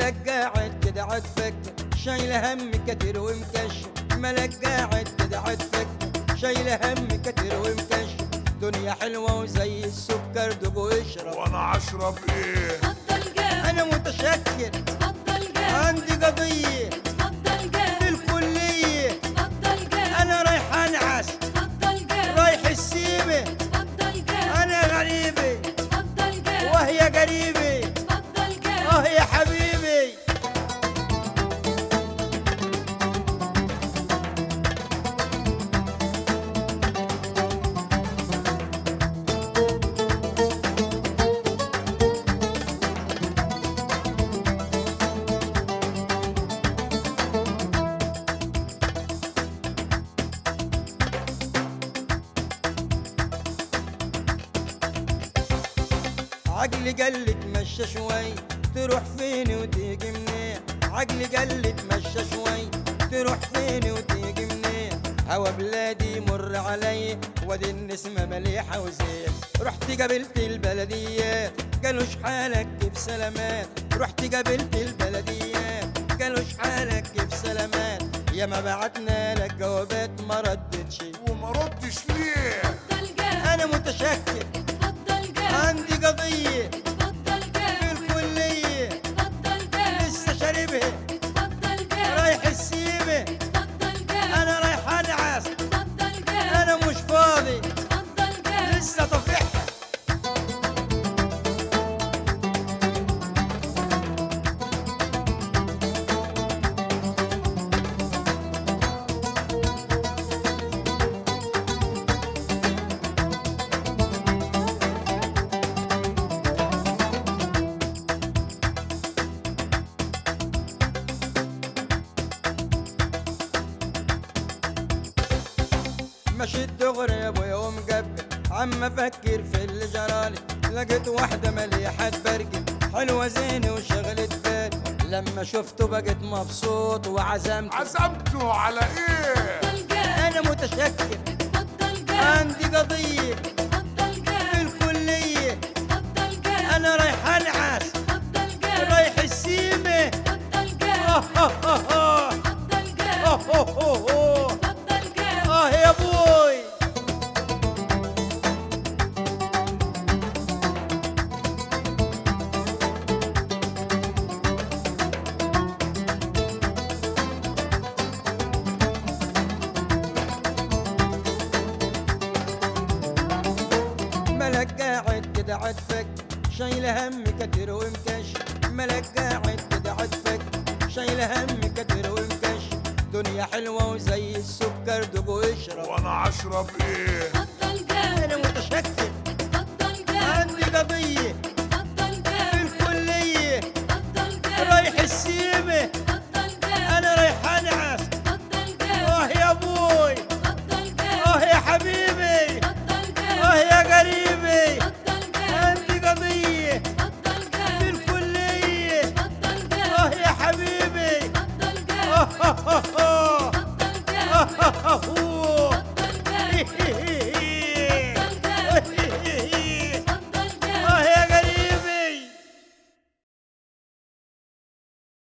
ملك قاعد كده عتفك شايل هم كتير ومكشف ملك قاعد كده عتفك شايل هم كتير ومكشف دنيا حلوة وزي السكر دوب واشرب وانا اشرب ايه اتفضل جاوب أنا متشكر اتفضل جاوب عندي قضية اتفضل في جاوب الكلية اتفضل جاوب أنا رايح أنعس اتفضل جاوب رايح السيمة اتفضل جاوب أنا غريبة اتفضل جاوب وهي قريبة اتفضل جاوب اه يا حبيبي عقلي قال لي تمشى شوي تروح فين وتيجي منين عقلي قال لي تمشى شوي تروح فين وتيجي منين هوا بلادي مر علي وادي النسمة مليحة وزين رحت قابلت البلديات قالوا حالك كيف سلامات رحت قابلت البلديات قالوا حالك كيف سلامات يا ما بعتنا لك جوابات ما ردتش وما ردش ليه اتفضل جاوب انا متشكر اتفضل جاوب عندي قضية اتفضل في جاوب الكلية اتفضل جاوب لسه شاربها اتفضل جاوب رايح السيمة اتفضل جاوب أنا رايح أنعس اتفضل جاوب أنا مش فاضي اتفضل جاوب لسه طفحها مشيت دغري يا ابويا ومقبل عم افكر في اللي جرالي لقيت واحدة مليحة برقي حلوة زينة وشغلت بالي لما شفته بقيت مبسوط وعزمت عزمته على ايه اتفضل جاوب أنا متشكر اتفضل جاوب عندي قضية اتفضل في جاوب الكلية اتفضل جاوب أنا رايح أنعس اتفضل جاوب رايح السيمة اتفضل آه جاوب آه آه آه اتفضل آه جاوب آه آه آه اتفضل جاوب آه يا أبوي ملك قاعد كده عتفك شايل هم كتير ومكش ملك قاعد كده عتفك شايل هم كتير ومكش دنيا حلوة وزي السكر دوب واشرب وانا اشرب ايه اتفضل جاوب أنا متشكر اتفضل جاوب عندي قضية